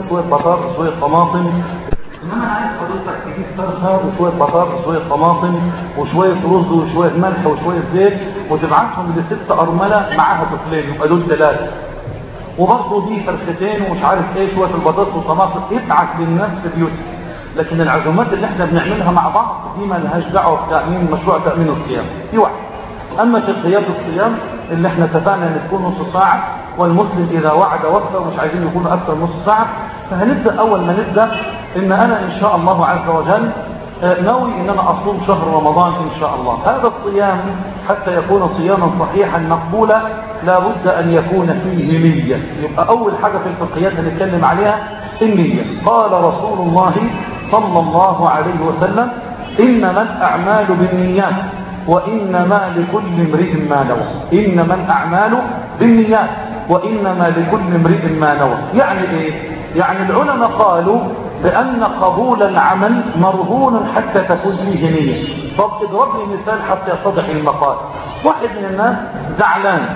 وشويه بطاطس وشويه طماطم انما انا عايز حضرتك تجيب فرخه وشويه بطاطس وشويه طماطم وشويه رز وشويه ملح وشويه زيت وتبعتهم لست ارمله معاها طفلين يبقى دول ثلاثه وبرضه دي فرختين ومش عارف ايه شويه البطاطس والطماطم ابعت للناس في بيوتها لكن العزومات اللي احنا بنعملها مع بعض دي ما لهاش دعوه بتامين مشروع تامين الصيام دي واحده اما شرطيات الصيام اللي احنا اتفقنا ان تكون نص ساعه والمسلم اذا وعد وفى ومش عايزين يكونوا اكثر نص ساعه فهنبدا اول ما نبدا ان انا ان شاء الله عز وجل ناوي ان انا اصوم شهر رمضان ان شاء الله هذا الصيام حتى يكون صياما صحيحا مقبولا لابد ان يكون فيه نية يبقى اول حاجة في الفقهيات هنتكلم عليها النية قال رسول الله صلى الله عليه وسلم انما الاعمال بالنيات وانما لكل امرئ ما نوى انما الاعمال بالنيات وانما لكل امرئ ما نوى يعني ايه يعني العلماء قالوا بأن قبول العمل مرهون حتى تكون فيه نية طب اضرب لي مثال حتى يتضح المقال واحد من الناس زعلان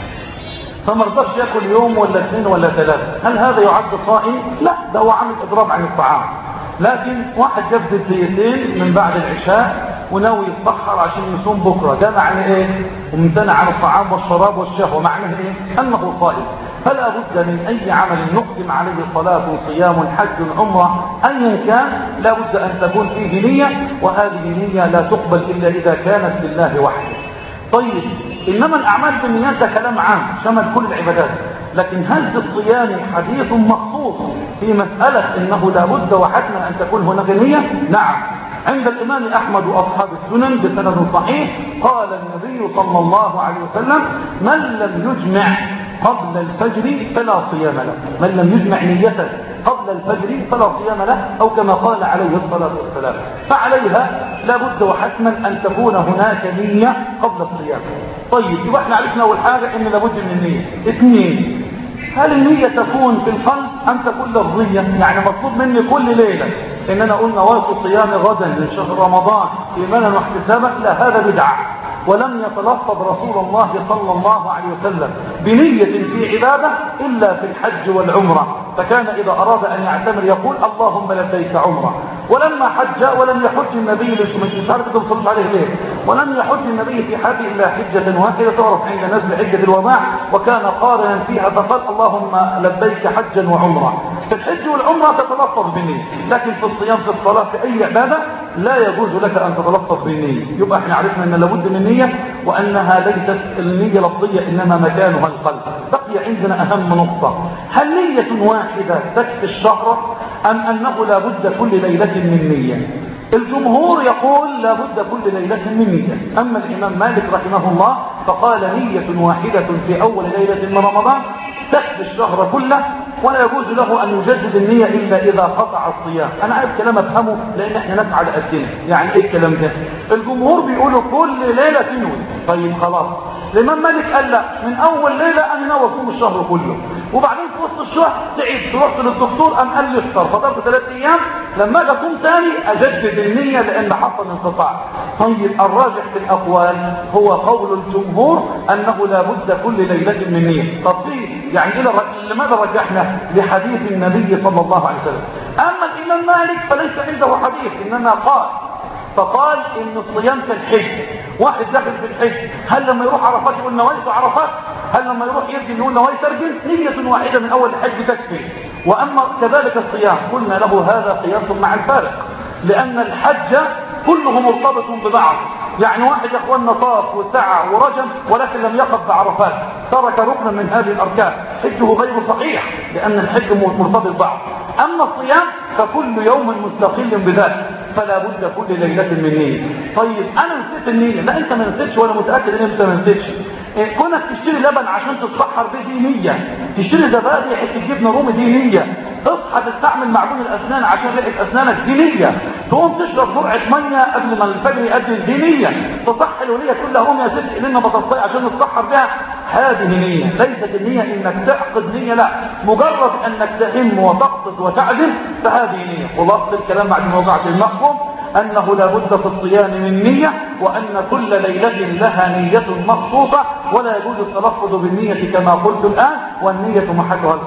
فما رضاش ياكل يوم ولا اثنين ولا ثلاثة هل هذا يعد صائم؟ لا ده هو عامل اضراب عن الطعام لكن واحد جاب دقيقتين من بعد العشاء وناوي يتبخر عشان يصوم بكرة ده معنى ايه وممتنع عن الطعام والشراب والشهوة معناه ايه انه صائم فلا بد من أي عمل نقدم عليه صلاة صيام حج عمرة أيا كان لا بد أن تكون فيه نية وهذه نية لا تقبل إلا إذا كانت لله وحده طيب إنما الأعمال بالنيات ده كلام عام شمل كل العبادات لكن هل في الصيام حديث مخصوص في مسألة إنه لا بد وحتما أن تكون هناك نية نعم عند الإمام أحمد وأصحاب السنن بسند صحيح قال النبي صلى الله عليه وسلم من لم يجمع قبل الفجر فلا صيام له من لم يجمع نيته قبل الفجر فلا صيام له أو كما قال عليه الصلاة والسلام فعليها لابد وحتما أن تكون هناك نية قبل الصيام طيب يبقى احنا عرفنا أول حاجة إن لابد من النية اثنين هل النية تكون في القلب أم تكون لفظية يعني مطلوب مني كل ليلة إن أنا أقول نويت صيام غدا من شهر رمضان إيمانا واحتسابا لا هذا بدعة ولم يتلفظ رسول الله صلى الله عليه وسلم بنية في عبادة إلا في الحج والعمرة فكان إذا أراد أن يعتمر يقول اللهم لبيك عمرة ولما حج ولم يحج النبي مش عارف انتم صلوا عليه ليه ولم يحج النبي في حياته إلا حجة واحدة تعرف عند نزل حجة الوداع وكان قارنا فيها فقال اللهم لبيك حجا وعمرة في الحج والعمرة تتلفظ بالنية لكن في الصيام في الصلاة في أي عبادة لا يجوز لك أن تتلفظ بالنية يبقى احنا عرفنا أن لابد من نية وأنها ليست النية لفظية إنما مكانها القلب بقي عندنا أهم نقطة هل نية واحدة تكفي الشهر أم أنه لابد كل ليلة من نية الجمهور يقول لابد كل ليلة من نية أما الإمام مالك رحمه الله فقال نية واحدة في أول ليلة من رمضان تكفي الشهر كله ولا يجوز له أن يجدد النية إلا إذا قطع الصيام أنا عارف كلام أفهمه لأن إحنا نسعى لأدنه يعني إيه الكلام ده الجمهور بيقولوا كل ليلة تنوي طيب خلاص الإمام مالك قال لا من أول ليلة أنا ناوي أصوم الشهر كله وبعدين في وسط الشهر تعيد رحت للدكتور قام قال لي افطر فطرت ثلاث أيام لما أجي أصوم تاني أجدد النية لأن حصل انقطاع طيب الراجح في الأقوال هو قول الجمهور أنه لا بد كل ليلة من نية طب ليه؟ يعني إلى لماذا رجحنا لحديث النبي صلى الله عليه وسلم أما الإمام مالك فليس عنده حديث إنما قال فقال ان الصيام كالحج واحد داخل في الحج هل لما يروح عرفات يقول نويت عرفات هل لما يروح يرجل يقول نويت ارجل نية واحدة من اول الحج تكفي واما كذلك الصيام قلنا له هذا قياس مع الفارق لان الحج كله مرتبط ببعض يعني واحد يا اخواننا طاف وسعى ورجم ولكن لم يقف بعرفات ترك ركنا من هذه الاركان حجه غير صحيح لان الحج مرتبط ببعض اما الصيام فكل يوم مستقل بذاته فلا بد كل ليلة من نية طيب انا نسيت النية لا انت ما نسيتش وانا متأكد ان انت ما نسيتش إيه كونك تشتري لبن عشان تتسحر به دي نية تشتري زبادي حته جبنه رومي دي نية تصحى تستعمل معجون الاسنان عشان ريحه اسنانك دي نية تقوم تشرب جرعه ميه قبل ما الفجر يأذن دي نية تصح الوليه كلها قوم يا ست لنا بطاطسيه عشان نتسحر بها هذه نية ليست النية انك تعقد نية لا مجرد انك تهم وتقصد وتعزم فهذه نية خلاصة الكلام بعد موضوعة المحكم أنه لا بد في الصيام من نية وأن كل ليلة لها نية مخصوصة ولا يجوز التلفظ بالنية كما قلت الآن والنية محلها القلب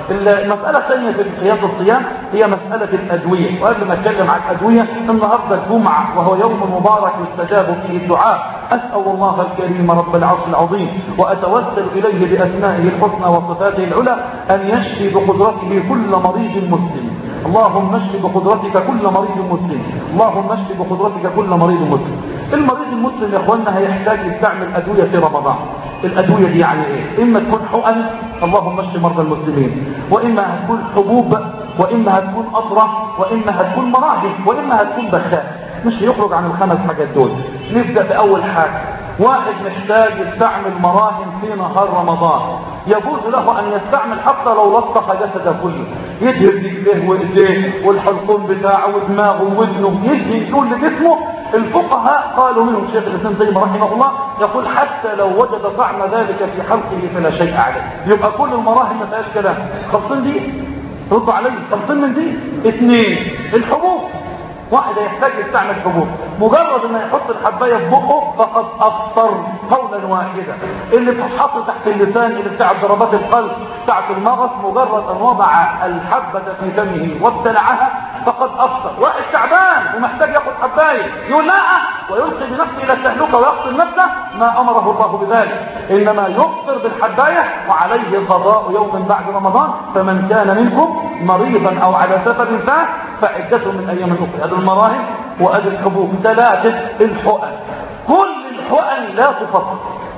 المسألة الثانية في قياس الصيام هي مسألة الأدوية وقبل ما أتكلم عن الأدوية النهاردة الجمعة وهو يوم مبارك يستجاب فيه الدعاء أسأل الله الكريم رب العرش العظيم وأتوسل إليه بأسمائه الحسنى وصفاته العلى أن يشفي بقدرته كل مريض مسلم اللهم اشف بقدرتك كل مريض مسلم اللهم اشف بقدرتك كل مريض مسلم المريض المسلم يا اخوانا هيحتاج يستعمل ادويه في رمضان الادويه دي يعني ايه اما تكون حقن اللهم اشف مرضى المسلمين واما هتكون حبوب واما هتكون اطره واما هتكون مراهم واما هتكون بخاخ مش هيخرج عن الخمس حاجات دول نبدا باول حاجه واحد محتاج يستعمل مراهم في نهار رمضان يجوز له ان يستعمل حتى لو لطخ جسده كله يدهن رجليه وايديه والحلقوم بتاعه ودماغه وودنه يدهن كل جسمه الفقهاء قالوا منهم شيخ الاسلام زي ما رحمه الله يقول حتى لو وجد طعم ذلك في حلقه فلا شيء عليه يبقى كل المراهم ما فيهاش كلام خلصين دي رد علي خلصين من دي اثنين الحبوب واحد يحتاج يستعمل حبوب مجرد انه يحط الحبايه في بقه فقد افطر قولا واحدا اللي بتتحط تحت اللسان اللي بتاع ضربات القلب بتاعت المغص مجرد ان وضع الحبه في فمه وابتلعها فقد افطر واحد تعبان ومحتاج ياخد حبايه يقول لا ويلقي بنفسه الى التهلكه ويقتل نفسه ما امره الله بذلك انما يفطر بالحبايه وعليه قضاء يوم بعد رمضان فمن كان منكم مريضا او على سفر فاه فعدته من ايام اخرى هذه المراهم وادي الحبوب ثلاثه الحقن كل الحقن لا تفطر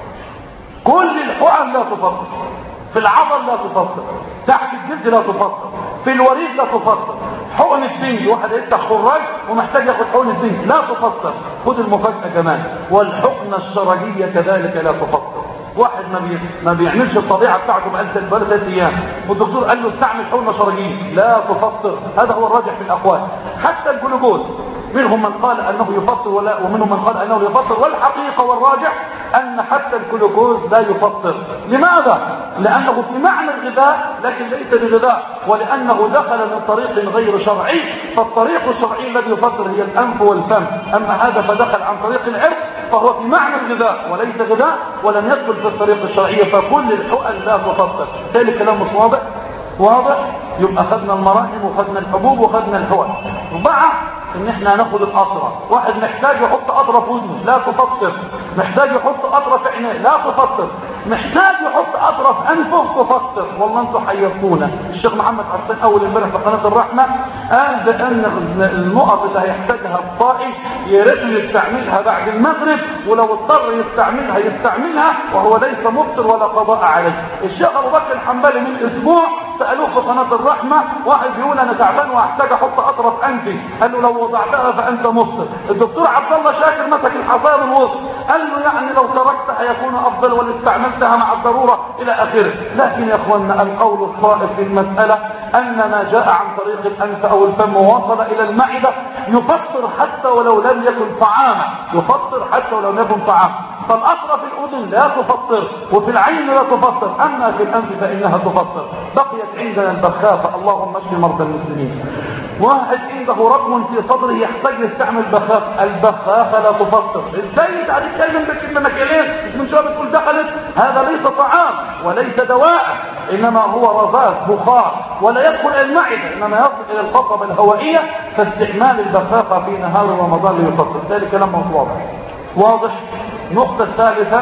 كل الحقن لا تفطر في العضل لا تفطر تحت الجلد لا تفطر في الوريد لا تفطر حقن الدين واحد يفتح خراج ومحتاج ياخد حقن الدين لا تفطر خد المفاجاه كمان والحقنه الشرجيه كذلك لا تفطر واحد ما, بي... ما بيعملش الطبيعه بتاعته بقى ثلاث ايام والدكتور قال له استعمل حقنه شرجيه لا تفطر هذا هو الراجح في الاقوال حتى الجلوكوز منهم من قال انه يفطر ولا ومنهم من قال انه يفطر والحقيقه والراجح ان حتى الجلوكوز لا يفطر لماذا لانه في معنى الغذاء لكن ليس بغذاء ولانه دخل من طريق غير شرعي فالطريق الشرعي الذي يفطر هي الانف والفم اما هذا فدخل عن طريق العرق فهو في معنى الغذاء وليس غذاء ولم يدخل في الطريق الشرعيه فكل الحقن لا تفطر ذلك كلام مش واضح واضح يبقى خدنا المراهم وخدنا الحبوب وخدنا الحقن أربعة ان احنا هناخد القطرة واحد محتاج يحط قطرة في ودنه لا تفطر محتاج يحط قطرة في عينيه لا تفطر محتاج يحط قطرة في انفه تفطر والله انتوا حيرتونا الشيخ محمد حسين اول امبارح في قناة الرحمة قال بان النقط اللي هيحتاجها الطائي يا ريت يستعملها بعد المغرب ولو اضطر يستعملها يستعملها وهو ليس مفطر ولا قضاء عليه الشيخ ابو بكر الحنبلي من اسبوع سالوه في قناه الرحمه واحد بيقول انا تعبان واحتاج احط قطره في انفي قال له لو وضعتها فانت مفطر الدكتور عبد الله شاكر مسك الحصايه من وسط قال له يعني لو تركتها يكون افضل ولا استعملتها مع الضروره الى اخره لكن يا اخواننا القول الصائب في المساله ان ما جاء عن طريق الانف او الفم ووصل الى المعده يفطر حتى ولو لم يكن طعاما يفطر حتى ولو لم يكن طعاما فالأقرى في الأذن لا تفطر وفي العين لا تفطر أما في الأنف فإنها تفطر بقيت عندنا البخافة اللهم اشف مرضى المسلمين واحد عنده رقم في صدره يحتاج يستعمل بخاخ البخاخة لا تفطر ازاي انت هتتكلم بكلمة مكيالين مش من شوية بتقول دخلت هذا ليس طعام وليس دواء انما هو رذاذ بخار ولا يدخل الى المعدة انما يصل الى القصبة الهوائية فاستعمال البخاخة في نهار رمضان ليفطر ذلك لما واضح واضح النقطة الثالثة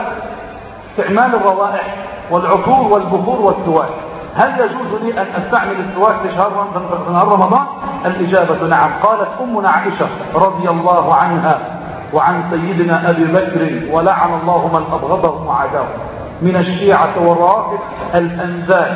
استعمال الروائح والعطور والبخور والسواك هل يجوز لي أن أستعمل السواك في شهر في نهار رمضان الإجابة نعم قالت أمنا عائشة رضي الله عنها وعن سيدنا أبي بكر ولعن الله من أبغضهم وعداهم من الشيعة والرافض الأنزال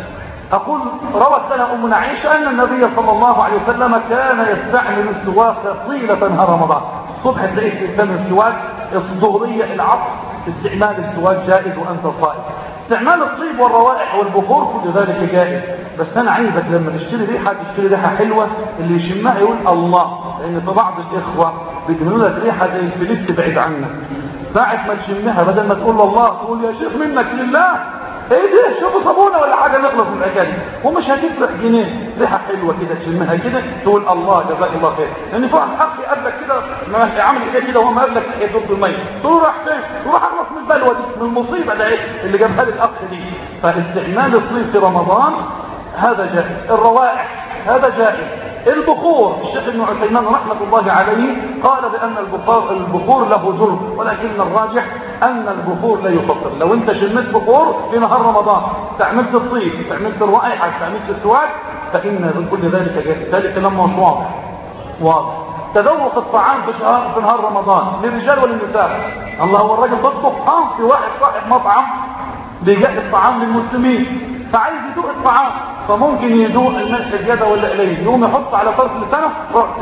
أقول روت لنا أمنا عائشة أن النبي صلى الله عليه وسلم كان يستعمل السواك طيلة نهار رمضان الصبح تلاقيه في فم السواك الظهرية العصر استعمال السواك جائز وأنت صائم استعمال الطيب والروائح والبخور كل ذلك جائز بس أنا عايزك لما تشتري ريحة تشتري ريحة حلوة اللي يشمها يقول الله لأن في بعض الإخوة بيدمنوا لك ريحة زي الفليت بعيد عنك ساعة ما تشمها بدل ما تقول الله تقول يا شيخ منك لله ايه ده شوفوا صابونه ولا حاجه نخلص من الحكايه دي ومش هتفرق جنيه ريحه حلوه كده تشمها كده تقول الله جزاك الله خير لان في واحد حق يقابلك كده ما عامل كده كده وهو ما قابلك ايه ضد الميه تقول راح فين تروح اخلص من البلوه دي من المصيبه ده ايه اللي جابها لي الاخ دي فاستعمال الطيب في رمضان هذا جائز الروائح هذا جائز البخور الشيخ ابن عثيمين رحمة الله عليه قال بأن البخور, البخور له جرم ولكن الراجح أن البخور لا يفطر لو انت شميت بخور في نهار رمضان استعملت الطيب استعملت الرائحة استعملت السواك فإن كل ذلك جائز ذلك لما مش واضح واضح تذوق الطعام في شهر في نهار رمضان للرجال وللنساء الله هو الراجل بيطبخ اه في واحد صاحب مطعم بيجهز طعام للمسلمين فعايز يدوق الطعام فممكن يدوق الملح زياده ولا قليل يقوم يحط على طرف لسانه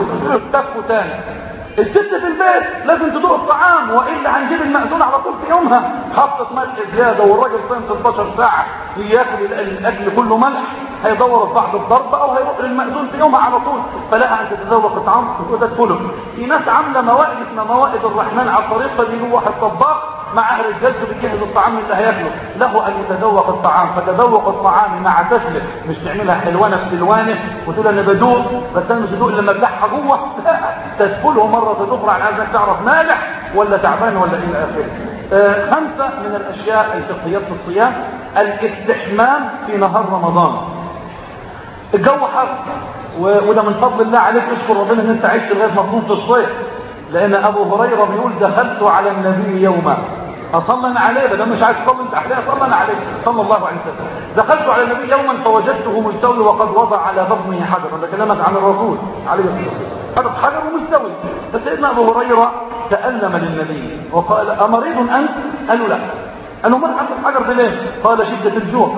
تفه تاني الست في البيت لازم تدوق الطعام والا هنجيب المأذون على طول في يومها حطت ملح زياده والراجل صايم 16 ساعه ياكل الاكل كله ملح هيدور بعض الضرب او هيروح للمأذون في يومها على طول فلا ان تتذوق الطعام وتدخله في ناس عامله موائد اسمها موائد الرحمن على الطريقه دي هو واحد طباخ مع اهل الجد بيجهز الطعام اللي هياكله له ان يتذوق الطعام فتذوق الطعام مع تسلق مش تعملها حلوانه في سلوانه وتقول انا بدوق بس انا مش بدوق لما ابلعها جوه تدخله مره اخرى على عايزك تعرف مالح ولا تعبان ولا الى اخره آه خمسه من الاشياء الفقهيات في الصيام الاستحمام في نهار رمضان الجو حر وده من فضل الله عليك اشكر ربنا ان انت عشت لغايه مطلوب في الصيف لان ابو هريره بيقول دخلت على النبي يوما اصلنا عليه بدل مش عايز تصلي انت احلاه صلنا عليه صلى الله عليه وسلم دخلت على النبي يوما فوجدته ملتوي وقد وضع على بطنه حجر هذا كلامك عن الرسول عليه الصلاه والسلام حجر وملتوي فسيدنا ابو هريره تالم للنبي وقال امريض انت قالوا لا قالوا من حط الحجر ده ليه قال شده الجوع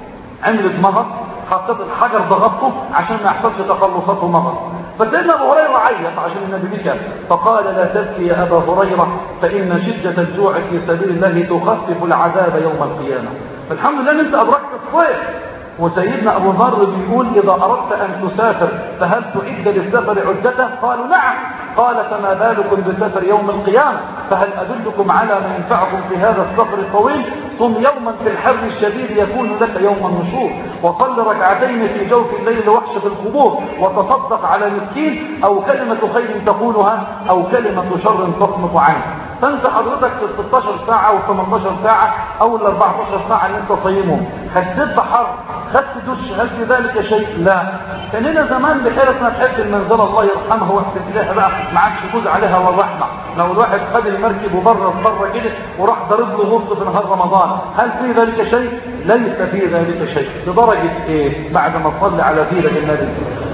عملت مغص حطيت الحجر ضغطته عشان ما يحصلش تقلصاته مغص فسيدنا ابو هريره عيط عشان النبي بكى فقال لا تبكي يا ابا هريره فان شده الجوع في سبيل الله تخفف العذاب يوم القيامه فالحمد لله ان انت ادركت الصيف وسيدنا ابو ذر بيقول اذا اردت ان تسافر فهل تعد للسفر عدته قالوا نعم قال فما بالكم بسفر يوم القيامه فهل ادلكم على ما ينفعكم في هذا السفر الطويل صم يوما في الحر الشديد يكون لك يوم النشور وصل ركعتين في جوف الليل وحش في القبور وتصدق على مسكين او كلمه خير تقولها او كلمه شر تصمت عنه فانت حضرتك في ال 16 ساعة او 18 ساعة او ال 14 ساعة اللي انت صايمهم حسيت بحر خدت دش هل في ذلك شيء لا كان لنا زمان بحيرة ما تحب المنزل الله يرحمها واحسن اليها بقى ما عادش يجوز عليها والرحمة لو الواحد خد المركب وبره بره كده وراح ضرب له غص في نهار رمضان هل في ذلك شيء ليس في ذلك شيء لدرجة ايه بعد ما تصلي على سيرة النبي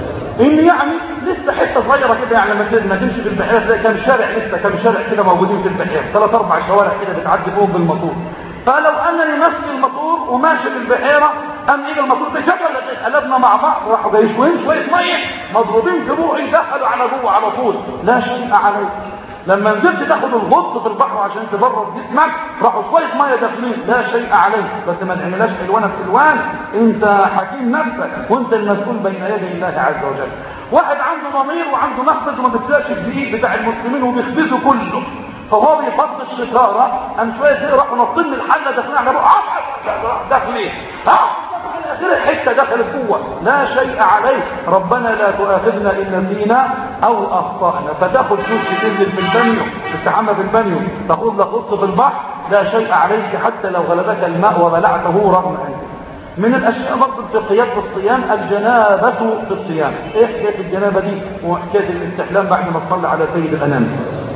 ان يعني لسه حته صغيره كده يعني ما تمشي في البحيره تلاقي كام شارع لسه كام شارع كده موجودين في البحيره ثلاث اربع شوارع كده بتعدي فوق بالموتور فلو انني ماسك الموتور وماشي في البحيره ام يجي الموتور بشكل ولا قلبنا مع بعض راحوا جاي شويه شويه ميه مضروبين في بوعي دخلوا على جوه على طول لا شيء عليك لما نزلت تاخد الغط في البحر عشان تبرد جسمك راحوا شويه ميه داخلين لا شيء عليك بس ما تعملهاش حلوانه سلوان انت حكيم نفسك وانت المسؤول بين يدي الله عز وجل واحد عنده ضمير وعنده مخبز وما بيسلاش الدقيق بتاع المسلمين وبيخبزه كله فهو بيفض الشجاره قام شويه كده راحوا نطين من الحله داخلين على بقى داخلين ها اخر الحته دخلت جوه لا شيء عليه ربنا لا تؤاخذنا ان نسينا او اخطانا فتاخد جزء تنزل في البانيو تستحمى في البانيو تاخد لك غص في البحر لا شيء عليك حتى لو غلبك الماء وبلعته رغم انت من الاشياء برضه الفقهيات في الصيام الجنابه في الصيام ايه حكايه الجنابه دي وحكايه الاستحلام بعد ما تصلي على سيد الانام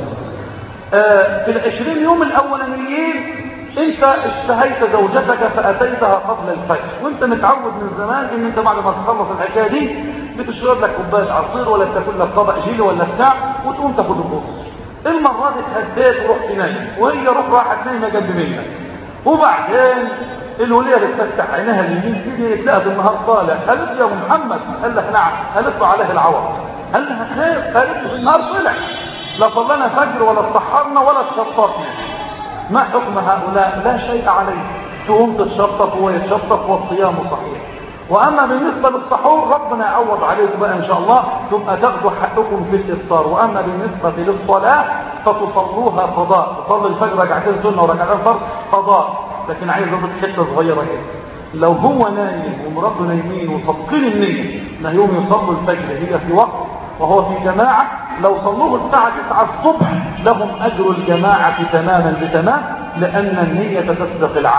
آه في العشرين يوم الاولانيين انت اشتهيت زوجتك فاتيتها قبل الفجر وانت متعود من زمان ان انت بعد ما تخلص الحكايه دي بتشرب لك كوبايه عصير ولا تاكل لك طبق جيلي ولا بتاع وتقوم تاخد القرص المره دي اتهديت ورحت نايم وهي روح راحت نايمه جنب منك وبعدين الوليه بتفتح عينها اليمين كده تلاقي النهار طالع قالت يا محمد قال لك نعم قالت له عليه العوض قال لها خير قالت له النهار طلع لا صلينا فجر ولا اتسحرنا ولا اتشطفنا ما حكم هؤلاء لا شيء عليه تقوم تتشطف وهو يتشطف والصيام صحيح واما بالنسبه للسحور ربنا يعوض عليكم بقى ان شاء الله تبقى تاخذوا حقكم في الافطار واما بالنسبه للصلاه فتصلوها قضاء تصلي الفجر ركعتين سنه وركعتين فرض قضاء لكن عايز اضرب حته صغيره كده لو هو نايم ومراته نايمين وصادقين النيه ان يوم يصلوا الفجر هي في وقت وهو في جماعه لو صلوه الساعه 9 الصبح لهم اجر الجماعه تماما بتمام لان النيه تسبق العمل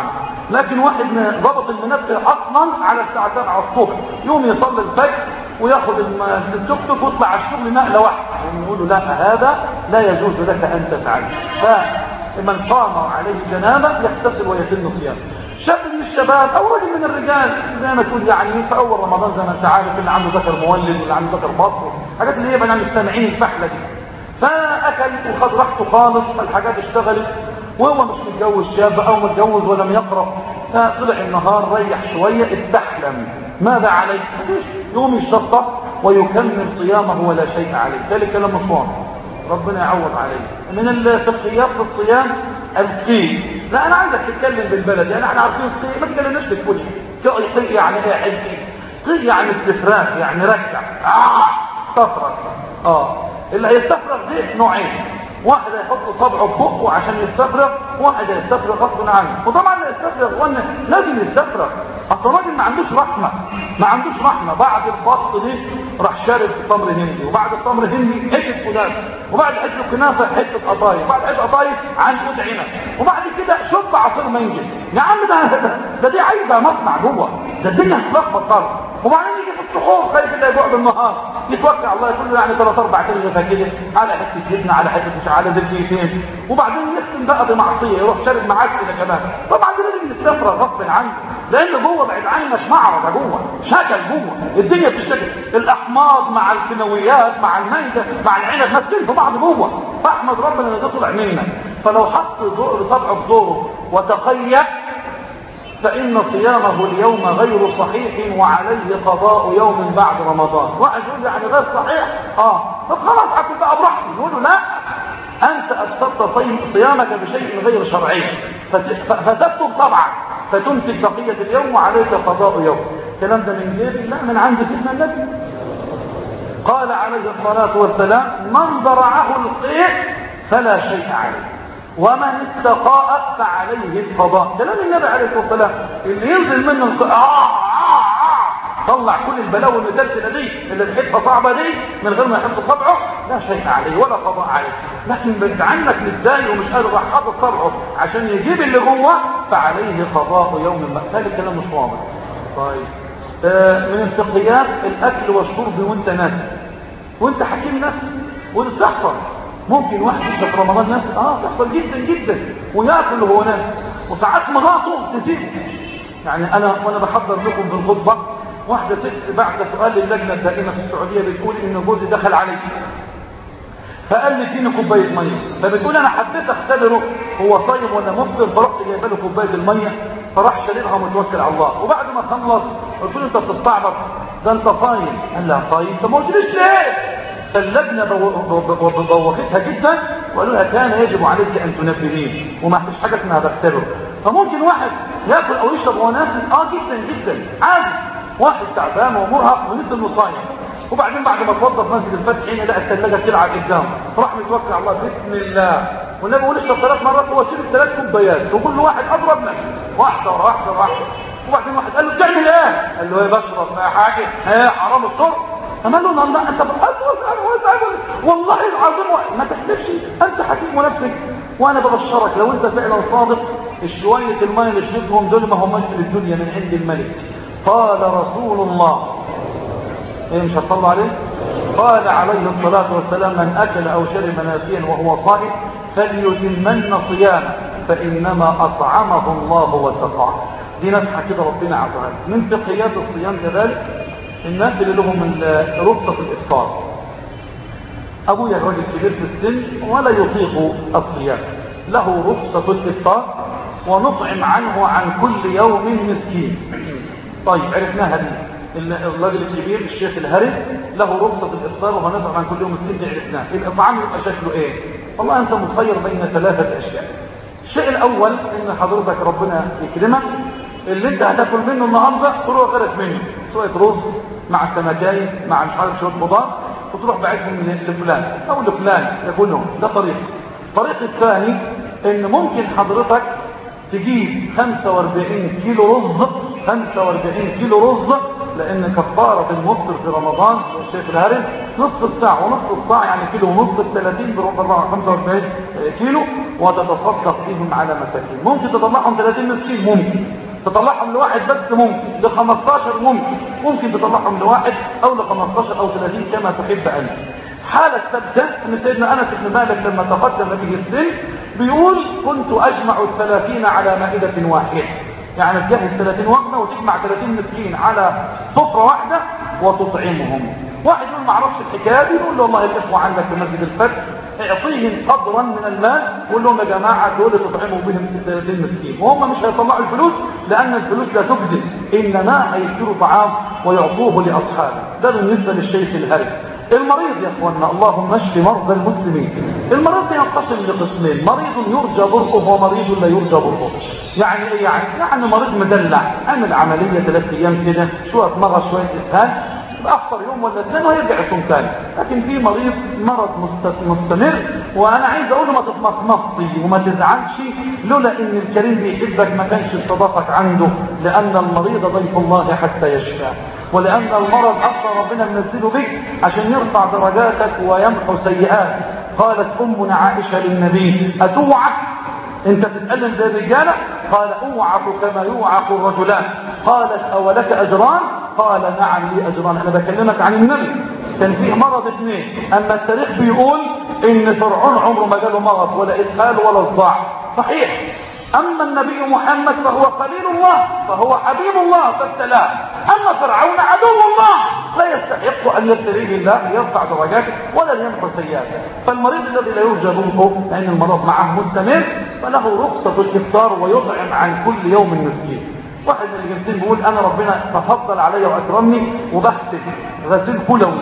لكن واحد ضبط المنبه اصلا على الساعه 7 الصبح يوم يصلي الفجر وياخد التوك توك ويطلع على الشغل نقله واحده ونقول له لا هذا لا يجوز لك ان تفعله فمن صام عليه جنابه يغتسل ويتم صيامه شاب من الشباب او رجل من الرجال زي ما تقول يعني في اول رمضان زي ما انت عارف اللي عنده ذكر مولد واللي عنده ذكر بطن الحاجات اللي هي بقى السامعين الفحله دي فاكل وخد راحته خالص فالحاجات اشتغلت وهو مش متجوز شاب او متجوز ولم يقرا فطلع النهار ريح شويه استحلم ماذا عليه يوم يشطف ويكمل صيامه ولا شيء عليه ذلك لما صام ربنا يعوض عليه من الفقهيات في الصيام القي لا انا عايزك تتكلم بالبلد يعني احنا عارفين القي ما تكلمناش بالكل القي يعني ايه حلقي قي يعني استفراغ يعني رجع اه استفرغ اه اللي هيستفرغ دي نوعين واحد يحط صبعه في بقه عشان يستفرغ واحد يستفرغ غصب عنه وطبعا اللي يستفرغ وانا لازم يستفرغ اصل الراجل ما عندوش رحمه ما عندوش رحمه بعد الفصل دي راح شارب تمر هندي وبعد التمر هندي حته كنافه وبعد حته كنافه حته قطايف وبعد حته قطايف عنقود عنب وبعد كده شرب عصير منجل يا عم ده ده دي عايزه مصنع جوه ده الدنيا هتلخبط خالص وبعدين يجي في السحور خايف اللي يقعد النهار يتوكل على الله يقول له يعني ثلاث اربع كلمه كده على حته جبنه على حته مش على زبدتين وبعدين يختم بقى بمعصيه يروح شارب معاك كده كمان طبعا ده لازم يستفرغ غصب عنه لان جوه بعد عنك معرض جوه شكل جوه الدنيا بتشتكل الاحماض مع الكيماويات مع المانجا مع العنب ماسكين في بعض جوه فاحمد ربنا ان ده طلع منك فلو حط صبعه في دوره وتقيأ فإن صيامه اليوم غير صحيح وعليه قضاء يوم بعد رمضان واحد يقول يعني غير صحيح اه طب خلاص اكل بقى براحتي يقول له لا انت افسدت صيامك بشيء غير شرعي فتكتب طبعا فتمسك بقية اليوم وعليك قضاء يوم الكلام ده من جيبي لا من عند سيدنا النبي قال عليه الصلاة والسلام من ضرعه القيء فلا شيء عليه ومن استقاء فعليه القضاء كلام النبي عليه الصلاه والسلام اللي ينزل منه الق... آه آه آه طلع كل البلاوي المدلسله دي اللي بحيثها صعبه دي من غير ما يحط صبعه لا شيء عليه ولا قضاء عليه لكن بعد عنك متضايق ومش قادر راح حاطط صبعه عشان يجيب اللي جوه فعليه قضاء يوم ما ثالث كلام مش واضح طيب آه من الفقهيات الاكل والشرب وانت ناسي وانت حكيم نفسك وانت بتحصل ممكن واحد يشرب في رمضان ناس اه تحصل جدا جدا وياكل وهو ناس وساعات مراته تزيد يعني انا وانا بحضر لكم في الخطبه واحده ست بعد سؤال للجنه الدائمه في السعوديه بتقول ان جوزي دخل علي فقال لي اديني كوبايه ميه فبتقول انا حبيت اختبره هو صايم ولا مفطر فرحت جايبه له كوبايه الميه فراح شاربها ومتوكل على الله وبعد ما خلص قلت له انت بتستعبط ده انت صايم قال لها صايم طب ما قلتليش ليه فاللجنة بوختها جدا وقالوا لها كان يجب عليك أن تنبهين وما فيش حاجة اسمها بختبر فممكن واحد يأكل أو يشرب وهو ناسي آه جدا جدا عادي واحد تعبان ومرهق ونسي انه صايم وبعدين بعد ما اتوضى في مسجد الفتح حين لقى الثلاجه بتلعب قدامه فراح متوكل على الله بسم الله والنبي يقول اشرب ثلاث مرات هو شرب ثلاث كوبايات وكل واحد اضرب نفسه واحده واحده واحده وبعدين واحد قال له بتعمل ايه؟ قال له ايه بشرب حاجه ها حرام الشرب فقال له الله انت بتحصل والله العظيم ما تحلفش انت حكيم نفسك وانا ببشرك لو انت فعلا صادق الشوية الماء اللي شربهم دول ما هماش من الدنيا من عند الملك قال رسول الله ايه مش هتصلوا عليه قال عليه الصلاة والسلام من اكل او شرب ناسيا وهو صائم فليتمن صيامه فانما اطعمه الله وسقاه دي نفحة كده ربنا عطاها من فقهيات الصيام كذلك الناس اللي لهم رخصة الإفطار أبويا الرجل كبير في السن ولا يطيق الصيام له رخصة الإفطار ونطعم عنه عن كل يوم مسكين طيب عرفناها دي الراجل الكبير الشيخ الهرم له رخصة الإفطار وهنطعم عن كل يوم مسكين دي عرفناه الإطعام يبقى شكله إيه والله أنت مخير بين ثلاثة أشياء الشيء الأول إن حضرتك ربنا يكرمك اللي انت هتاكل منه النهارده تروح غيرك منه شويه رز مع السمكايه مع مش عارف شويه خضار وتروح باعتهم لفلان او لفلان ياكلهم ده طريق الطريق الثاني ان ممكن حضرتك تجيب 45 كيلو رز 45 كيلو رز لان كفاره المفطر في رمضان الشيخ الهرم نصف الساعه ونصف الساعه يعني كيلو ونص ب 30 ب 45 كيلو وتتصدق فيهم على مساكين ممكن تطلعهم 30 مسكين ممكن تطلعهم لواحد بس ممكن ل 15 ممكن ممكن تطلعهم لواحد او ل 15 او 30 كما تحب انت حالة ثابتة ان سيدنا انس بن مالك لما تقدم به السن بيقول كنت اجمع الثلاثين على مائدة واحدة يعني تجهز 30 وجبة وتجمع 30 مسكين على سفرة واحدة وتطعمهم واحد يقول ما اعرفش الحكايه دي يقول له والله الاخوه عندك في مسجد الفتح اعطيهم قدرا من المال وقول لهم يا جماعه دول تطعموا بهم 30 مسكين وهم مش هيطلعوا الفلوس لان الفلوس لا تجزي انما هيشتروا طعام ويعطوه لاصحابه ده بالنسبه للشيخ الهري المريض يا اخوانا اللهم اشف مرضى المسلمين المريض ينقسم لقسمين مريض يرجى برؤه ومريض لا يرجى برؤه يعني ايه يعني يعني مريض مدلع عمل عمليه ثلاث ايام كده شويه مغص شويه اسهال افطر يوم ولا اثنين ويرجع يصوم ثاني لكن في مريض مرض مستمر وانا عايز اقول له ما تتمطمطي وما تزعلش لولا ان الكريم بيحبك ما كانش استضافك عنده لان المريض ضيف الله حتى يشفى ولان المرض اصلا ربنا منزله بك عشان يرفع درجاتك ويمحو سيئات قالت امنا عائشه للنبي اتوعك انت تتألم زي الرجاله قال اوعك كما يوعك الرجلان قالت اولك اجران قال نعم لي اجران انا بكلمك عن النبي كان فيه مرض اثنين اما التاريخ بيقول ان فرعون عمره ما جاله مرض ولا اسهال ولا صداع صحيح اما النبي محمد فهو خليل الله فهو حبيب الله فابتلاه اما فرعون عدو الله لا يستحق ان يبتليه الله يرفع درجاته ولا ينقص سيئاته فالمريض الذي لا يرجى ضره لان المرض معه مستمر فله رخصه الافطار ويطعم عن كل يوم مسكين واحد من الجنسين بيقول انا ربنا تفضل علي واكرمني وبغسل غسيل كلوي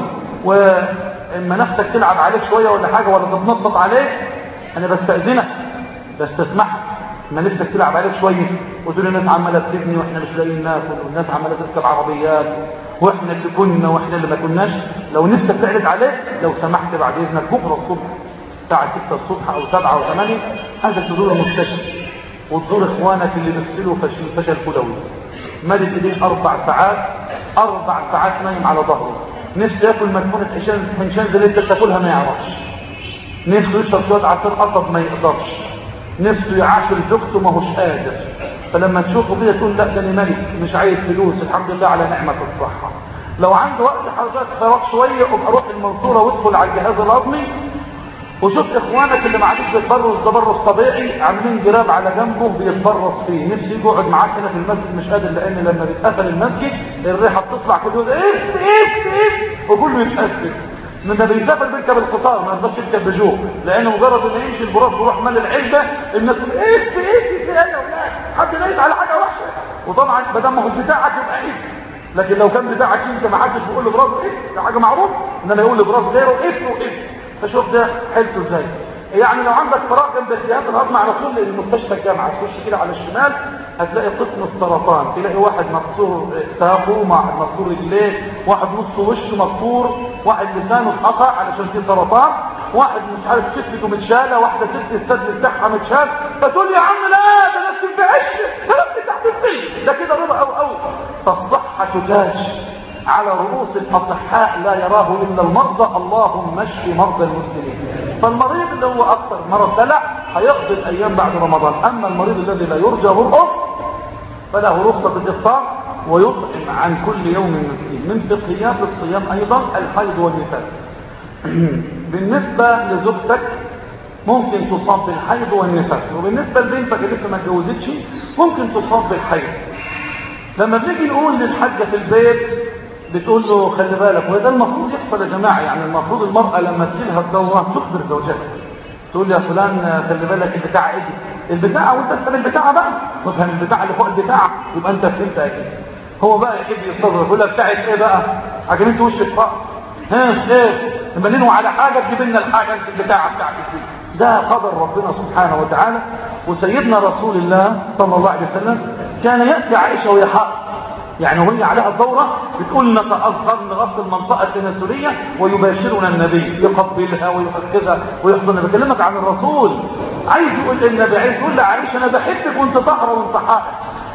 واما نفسك تلعب عليك شويه ولا حاجه ولا تتنطط عليك انا بستاذنك بستسمحك ما نفسك تلعب عليك شويه وتقول الناس عماله تبني واحنا مش لاقيين ناكل والناس عماله تركب عربيات واحنا اللي كنا واحنا اللي ما كناش لو نفسك تعرض عليك لو سمحت بعد اذنك بكره الصبح الساعه 6 الصبح او 7 او 8 عايزك تزور المستشفى وتزور اخوانك اللي بيغسلوا فشل, فشل كلوي مدد ايديه اربع ساعات اربع ساعات نايم على ظهره نفسه ياكل مدفونه حشان حنشان زي اللي انت بتاكلها ما يعرفش نفسه يشرب شويه عصير قصب ما يقدرش نفسه يعاشر زوجته ما هوش قادر فلما تشوفه كده تقول لا ده انا ملك مش عايز فلوس الحمد لله على نعمه الصحه لو عنده وقت حضرتك فراغ شويه ابقى روح المنصوره وادخل على الجهاز الهضمي وشوف اخوانك اللي ما عادش بيتبرص تبرص طبيعي عاملين جراب على جنبه بيتبرص فيه نفسي يقعد معاك هنا في المسجد مش قادر لان لما بيتقفل المسجد الريحه بتطلع كل يوم اف اف اف وكله يتقفل من ده بيسافر بيركب القطار ما يقدرش يركب بجوه لانه مجرد ما يمشي البراق بيروح مال العلبه الناس تقول اف اف اف يا اولاد حد نايم على حاجه وحشه وطبعا ما دام ما هو بتاعك يبقى اف لكن لو كان بتاعك انت ما حدش بيقول لبراس اف ده حاجه معروف انما يقول لبراس غيره اف واف فشوف ده حلته ازاي يعني لو عندك فراغ جنب الجهاز الهضمي على طول المستشفى الجامعه تخش كده على الشمال هتلاقي قسم السرطان تلاقي واحد مكسور ساقه واحد مكسور رجليه واحد نص وشه مكسور واحد لسانه اتقطع علشان فيه سرطان واحد مش عارف شفته متشاله واحده ست الثدي بتاعها متشال فتقول يا عم لا ده نفسي بتعش ده نفسي تحت الطين ده كده رضا او او فالصحه تاج على رؤوس الأصحاء لا يراه إلا المرضى اللهم اشف مرضى المسلمين فالمريض اللي هو أكثر مرض دلع هيقضي الأيام بعد رمضان أما المريض الذي لا يرجى برؤه فله رخصة الإفطار ويطعم عن كل يوم مسكين من فقهيات الصيام أيضا الحيض والنفاس بالنسبة لزوجتك ممكن تصاب بالحيض والنفاس وبالنسبة لبنتك اللي لسه ما اتجوزتش ممكن تصاب بالحيض لما بنيجي نقول للحاجة في البيت بتقول له خلي بالك وده المفروض يحصل يا جماعه يعني المفروض المراه لما تجيلها الدوره تخبر زوجها تقول يا فلان خلي بالك البتاع ايه البتاع وانت تفهم البتاع بقى تفهم البتاع اللي فوق البتاع يبقى انت فهمت اكيد هو بقى يحب يتصرف يقول لك بتاعت ايه بقى عجبني وشك بقى ها ايه نبنينه على حاجه تجيب لنا الحاجه البتاعه بتاعتك دي ده قدر ربنا سبحانه وتعالى وسيدنا رسول الله صلى الله عليه وسلم كان ياتي عائشه وهي حائض يعني وهي عليها الدورة بتقول نتأخر نغطي المنطقة التناسلية ويباشرنا النبي يقبلها ويحفظها ويحضنها بكلمك عن الرسول عايز يقول النبي عايز يقول لعائشة أنا بحبك وانت طهرة وانت حائط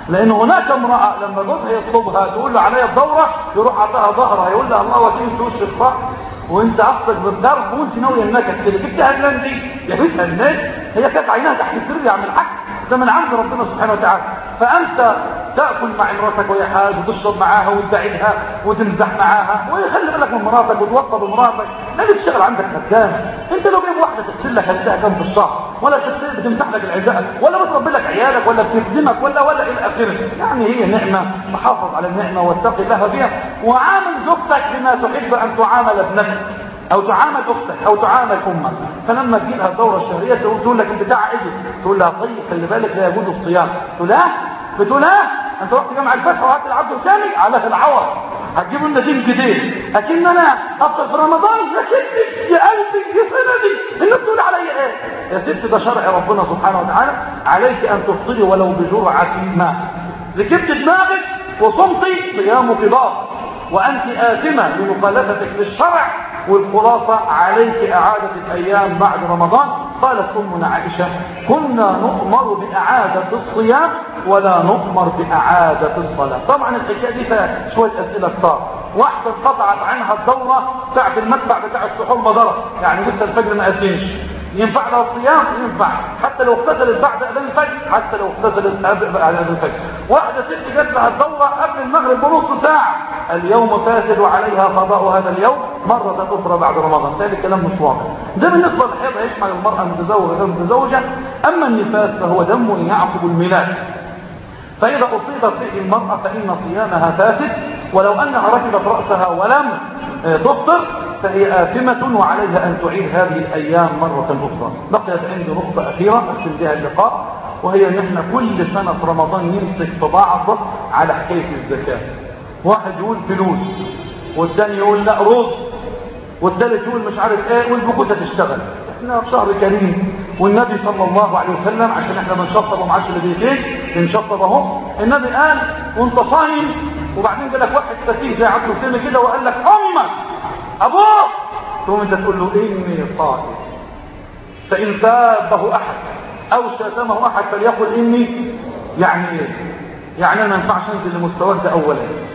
لان هناك امرأة لما جوزها يطلبها تقول له عليا الدورة يروح عطاها ظهرها يقول لها الله وكيل توش الصح وانت اخطك بالضرب وانت ناوية النكد كده جبت هدلان دي يا بيت الناس هي كانت عينها تحت السر يا عم الحاج ده من عند ربنا سبحانه وتعالى فانت تاكل مع مراتك وهي حاج وتشرب معاها وتبعدها وتمزح معاها ويخلي بالك من مراتك وتوطى بمراتك لا تشتغل عندك مكان انت لو جايب واحده تغسل لك هدها كام في الشهر ولا تغسل بتمسح لك العزاء ولا بتربي لك عيالك ولا بتخدمك ولا ولا الى اخره يعني هي نعمه محافظ على النعمه واتق الله بها وعامل زوجتك بما تحب ان تعامل ابنتك او تعامل اختك او تعامل امك فلما تجي لها الدوره الشهريه تقول لك البتاع اجي تقول لها طيب خلي بالك لا يجوز الصيام تقول لا بتقول لا انت رحت جامع الفتح وهات العبد الثاني على العوض هتجيبوا لنا دين جديد لكن انا افطر في رمضان لكن يا قلبي يا سندي الناس تقول علي ايه يا ست ده شرع ربنا سبحانه وتعالى عليك ان تفطري ولو بجرعه ماء ركبت دماغك وصمتي صيامك باطل وانت اثمه لمخالفتك للشرع والخلاصة عليك إعادة الأيام بعد رمضان قالت أمنا عائشة كنا نؤمر بإعادة الصيام ولا نؤمر بإعادة الصلاة طبعا الحكاية دي فيها شوية أسئلة كتار واحدة انقطعت عنها الدورة ساعة المدفع بتاع السحور مضرة يعني لسه الفجر ما أذنش ينفع لها الصيام ينفع حتى لو اغتسلت بعد اذان الفجر حتى لو اغتسلت قبل اذان الفجر واحده ست جت لها الدوره قبل المغرب بنص ساعه اليوم فاسد وعليها قضاء هذا اليوم مره اخرى بعد رمضان ذلك الكلام مش واضح ده بالنسبه للحيض يشمل المراه المتزوجه غير المتزوجه اما النفاس فهو دم يعقب الميلاد فإذا أصيبت به المرأة فإن صيامها فاسد ولو أنها ركبت رأسها ولم تفطر فهي آثمة وعليها أن تعيد هذه الأيام مرة أخرى بقيت عندي نقطة أخيرة أختم بها اللقاء وهي أن احنا كل سنة في رمضان نمسك في بعض على حكاية الزكاة واحد يقول فلوس والثاني يقول لا رز والثالث يقول مش عارف ايه والبكوت تشتغل احنا في شهر كريم والنبي صلى الله عليه وسلم عشان احنا بنشطب ومعاش دقيقتين بنشطب اهو النبي قال وانت صايم وبعدين جالك واحد سفيه زي عبد الكريم كده وقال لك امك ابوك ثم انت تقول له اني صائم فان سابه احد او شتمه احد فليقل اني يعني ايه يعني انا ما ينفعش انزل لمستواك ده اولا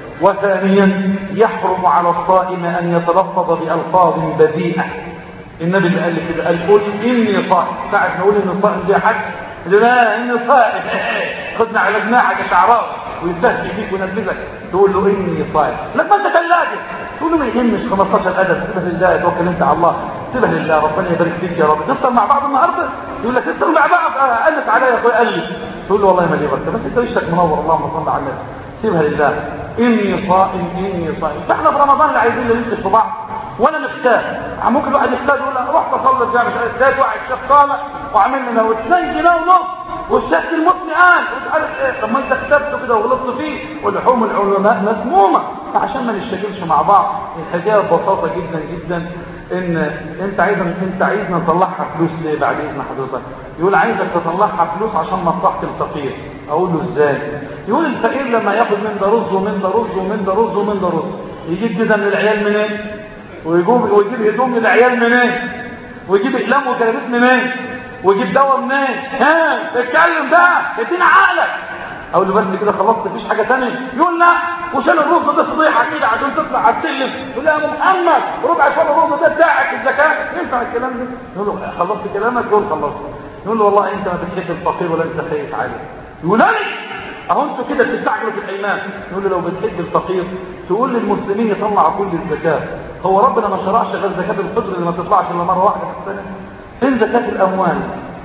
وثانيا يحرم على الصائم ان يتلفظ بالفاظ بذيئه النبي اللي قال لي كده قال قل اني صائم ساعه نقول ان الصائم دي حد لا اني صائم خدنا على جناحك يا شعراوي ويستهزئ فيك وينبذك تقول له اني صائم لما انت ثلاجه تقول له ما يهمش 15 ادب سيبها لله توكل انت على الله سيبها لله ربنا يبارك فيك يا رب تفطر مع بعض النهارده يقول لك تفطر مع بعض قلت عليا يا اخويا قال لي تقول له والله ما لي غلطه بس انت وشك منور اللهم صل على النبي سيبها لله اني صائم اني صائم فاحنا في رمضان لا عايزين نمسك في بعض ولا نختار ممكن الواحد يختار يقول رحت اصلي بتاع مش عارف ازاي واحد شيخ طالع وعامل لنا واثنين جنيه ونص والشيخ المتني قال مش عارف ايه طب ما انت كتبته كده وغلطت فيه ولحوم العلماء مسمومه فعشان ما نشتغلش مع بعض الحكايه ببساطه جدا جدا ان انت عايز انت عايزنا نطلعها فلوس ليه بعد اذن حضرتك يقول عايزك تطلعها فلوس عشان مصلحه الفقير اقول له ازاي يقول الفقير لما ياخد من ده رز ومن ده رز ومن ده رز ومن ده رز يجيب جزم للعيال منين ويجيب ويجيب هدوم للعيال منين ويجيب اقلام وكراريس منين ويجيب دواء منين ها اتكلم بقى ادينا عقلك اقول له بس كده خلصت مفيش حاجه ثانيه يقول لا وشال الرز ده فضيحه كده عشان تطلع على السلم يقول له يا محمد ربع شال الرز ده بتاعك الزكاه ينفع الكلام ده يقول له خلصت كلامك يقول خلصت يقول له والله انت ما بتحب الفقير ولا انت خايف عليه يقول لي اهو انتوا كده بتستعجلوا في الايمان يقول له لو بتحب الفقير تقول للمسلمين يطلعوا كل الزكاه هو ربنا ما شرعش غير زكاه الفطر اللي ما تطلعش الا مره واحده في السنه فين زكاه الاموال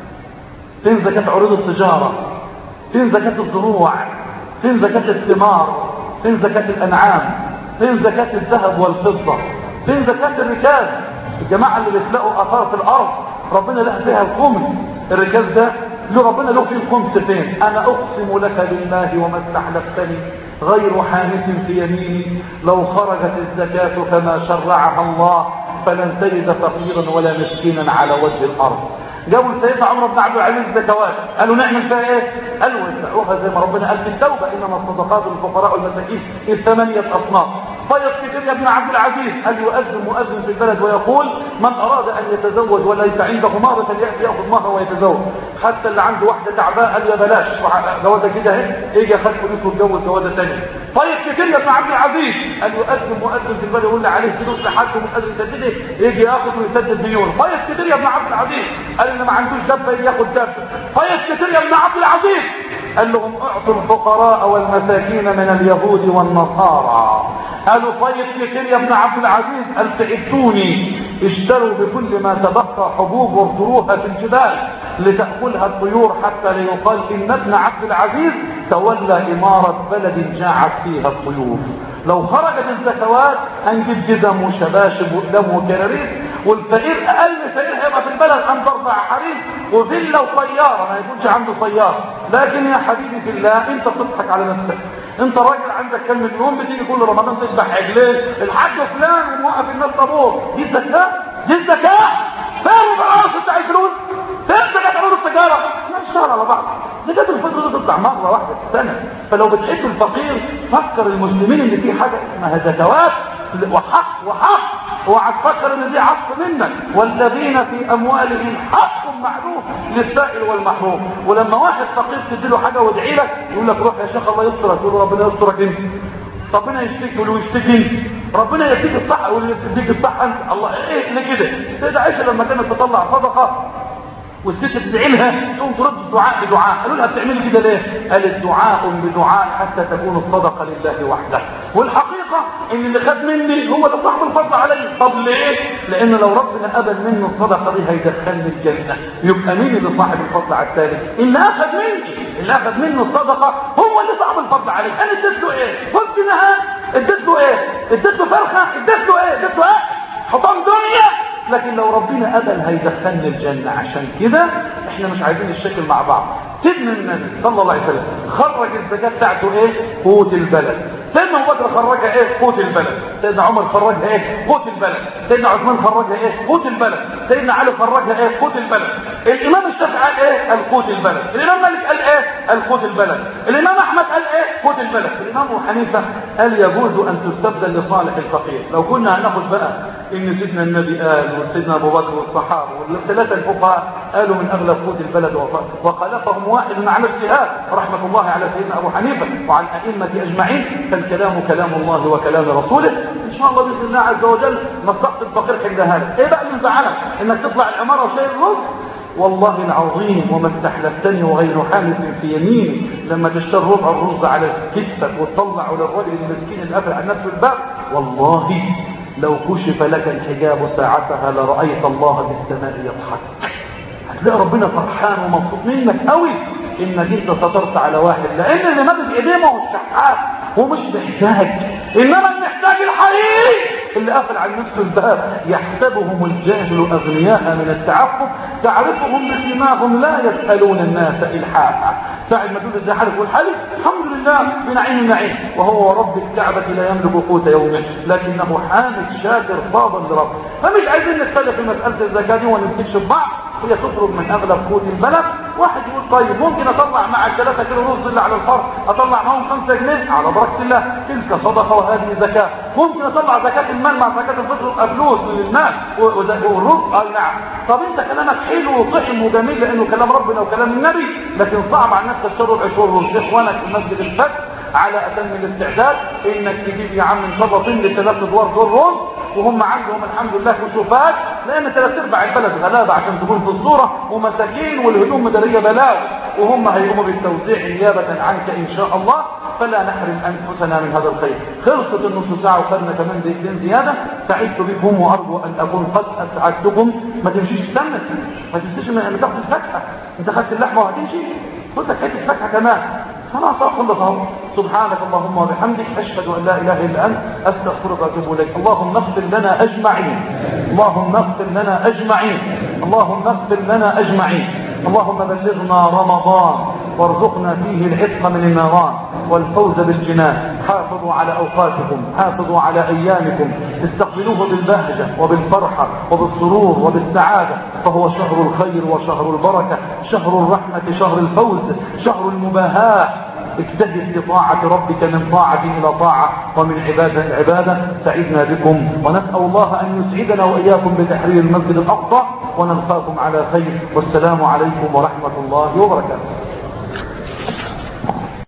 فين زكاه عروض التجاره فين زكاة الزروع فين زكاة الثمار فين زكاة الأنعام فين زكاة الذهب والفضة فين زكاة الركاز الجماعة اللي بتلاقوا أثار في الأرض ربنا له فيها الخمس الركاز ده له ربنا له فيه الخمس فين أنا أقسم لك بالله وما استحلفتني غير حانث في يميني لو خرجت الزكاة كما شرعها الله فلن تجد فقيرا ولا مسكينا على وجه الأرض جابوا سيدنا عمر بن عبد العزيز زكوات قالوا نعمل فيها ايه قالوا يدفعوها زي ما ربنا قال في التوبه انما الصدقات للفقراء والمساكين الثمانيه اصناف طيب كتير يا ابن عبد العزيز هل يؤذن مؤذن في البلد ويقول من أراد أن يتزوج وليس عنده مهر فليأتي يأخذ مهر ويتزوج حتى اللي عنده واحدة تعباء قال يا بلاش جوازة كده اهي يجي ياخد فلوس ويتجوز جوازة ثانية طيب كتير يا ابن عبد العزيز هل يؤذن مؤذن في البلد يقول لي عليه فلوس لحد ومش قادر يسدده يجي ياخد ويسدد مليون طيب كتير يا ابن عبد العزيز قال اللي ما عندوش دبه يجي ياخد دبه طيب كتير يا ابن عبد العزيز قال لهم اعطوا الفقراء والمساكين من اليهود والنصارى قالوا طيب كتير يا ابن عبد العزيز قال تعدوني اشتروا بكل ما تبقى حبوب وارتروها في الجبال لتأكلها الطيور حتى لا يقال إن ابن عبد العزيز تولى إمارة بلد جاعت فيها الطيور لو خرجت الزكوات هنجيب جزم وشباشب وقدام وكراريس والفقير اقل فقير هيبقى في البلد عنده اربع حريم وفيلا وطياره ما يكونش عنده طياره لكن يا حبيبي في الله انت بتضحك على نفسك انت راجل عندك كم مليون بتيجي كل رمضان تذبح عجلين الحاج فلان وموقف الناس طابور دي الزكاه دي الزكاه فين الرأس بتاع الفلوس فين زكاه عروض التجاره نشتغل على بعض زكاه الفطر دي تطلع مره واحده في السنه فلو بتحب الفقير فكر المسلمين ان في حاجه اسمها زكوات وحق وحق اوعى تفكر ان دي عطف منك والذين في اموالهم حق معلوم للسائل والمحروم ولما واحد فقير تديله حاجه وادعي لك يقول لك روح يا شيخ الله يسترك يقول له ربنا يسترك انت ربنا يشتكي يقول له يشتكي انت ربنا يديك الصحه يقول له يديك الصحه انت الله ايه ليه كده السيده عائشه لما كانت تطلع صدقه والست تدعي لها تقوم ترد الدعاء بدعاء قالوا لها بتعملي كده ليه قالت دعاء بدعاء حتى تكون الصدقه لله وحده والحقيقه ان اللي خد مني هو اللي صاحب الفضل علي طب ليه لان لو ربنا قبل منه الصدقه دي هيدخلني الجنه يبقى مين اللي صاحب الفضل على الثالث اللي اخذ مني اللي اخذ منه الصدقه هو اللي صاحب الفضل علي انا اديت له ايه قلت نهار اديت له ايه اديت له فرخه اديت له ايه اديت له ايه حطام دنيا لكن لو ربنا قبل هيدخلني الجنة عشان كده احنا مش عايزين الشكل مع بعض سيدنا النبي صلى الله عليه وسلم خرج الزكاة بتاعته ايه قوت البلد سيدنا ابو بكر خرجها ايه قوت البلد سيدنا عمر خرجها ايه قوت البلد سيدنا عثمان خرجها ايه قوت البلد سيدنا علي خرجها ايه قوت البلد الامام الشافعي قال ايه القوت البلد الامام مالك قال ايه القوت البلد الامام احمد قال ايه قوت البلد الامام ابو حنيفه قال يجوز ان تستبدل لصالح الفقير لو كنا هناخد بقى ان سيدنا النبي قال وسيدنا ابو بكر والصحابه والثلاثه الفقهاء قالوا من اغلب قوت البلد وخلفهم واحد على اجتهاد رحمه الله على سيدنا ابو حنيفه وعن ائمه اجمعين فالكلام كلام الله وكلام رسوله ان شاء الله باذن الله عز وجل مصلحه الفقير حل هذا ايه بقى اللي زعلك انك تطلع العماره وشايل الرز والله العظيم وما استحلفتني وغير حالف في يميني لما تشتري ربع الرز على كتفك وتطلعه للرجل المسكين اللي قافل على نفسه الباب والله لو كشف لك الحجاب ساعتها لرأيت الله في السماء يضحك هتلاقي ربنا فرحان ومبسوط منك قوي انك انت سترت على واحد لان اللي مادت ايديه ما هو الشحات ومش محتاج انما المحتاج الحقيقي اللي قافل على نفسه الباب يحسبهم الجاهل اغنياء من التعفف تعرفهم بسماهم لا يسالون الناس الحافا ساعد ما تقول ازاي حالك والحالي الحمد لله بنعيم نعيم وهو رب الكعبة لا يملك قوت يومه لكنه حامد شاكر صابا لرب فمش عايزين نختلف في مسألة الزكاة دي ونمسكش ببعض هي تخرج من اغلب قوت البلد واحد يقول طيب ممكن اطلع مع الثلاثة كيلو رز اللي على الفرد اطلع معهم خمسة جنيه على بركة الله تلك صدقة وهذه زكاة ممكن اطلع زكاة المال مع زكاة الفطر يبقى فلوس للمال والرز اي نعم طب انت كلامك حلو وطعم وجميل لانه كلام ربنا وكلام النبي لكن صعب على نفسك تشرب عشور رز اخوانك في مسجد الفتح على اتم الاستعداد انك تجيب يا عم ان شاء الله طن ثلاث ادوار دول رز وهم عندهم الحمد لله كشوفات لان ثلاث ارباع البلد غلابه عشان تكون في الصوره ومساكين والهدوم مداريه بلاوي وهم هيقوموا بالتوزيع نيابه عنك ان شاء الله فلا نحرم انفسنا من هذا الخير خلصت النص ساعه وخدنا كمان دقيقتين زياده سعدت بكم وارجو ان اكون قد اسعدتكم ما تمشيش تستنى ما تنسيش ان تاخد الفاكهه انت خدت اللحمه وهتمشي خد لك حته فاكهه كمان خلاص اخلص اهو سبحانك اللهم وبحمدك اشهد ان لا اله الا انت استغفرك واتوب اليك اللهم اغفر لنا اجمعين اللهم اغفر لنا اجمعين اللهم اغفر لنا اجمعين اللهم بلغنا رمضان وارزقنا فيه العتق من النيران والفوز بالجنان حافظوا على أوقاتكم حافظوا على أيامكم استقبلوه بالبهجة وبالفرحة وبالسرور وبالسعادة فهو شهر الخير وشهر البركة شهر الرحمة شهر الفوز شهر المباهاة اجتهد في طاعة ربك من طاعة إلى طاعة ومن عبادة إلى عبادة سعدنا بكم ونسأل الله أن يسعدنا وإياكم بتحرير المسجد الأقصى ونلقاكم على خير والسلام عليكم ورحمة الله وبركاته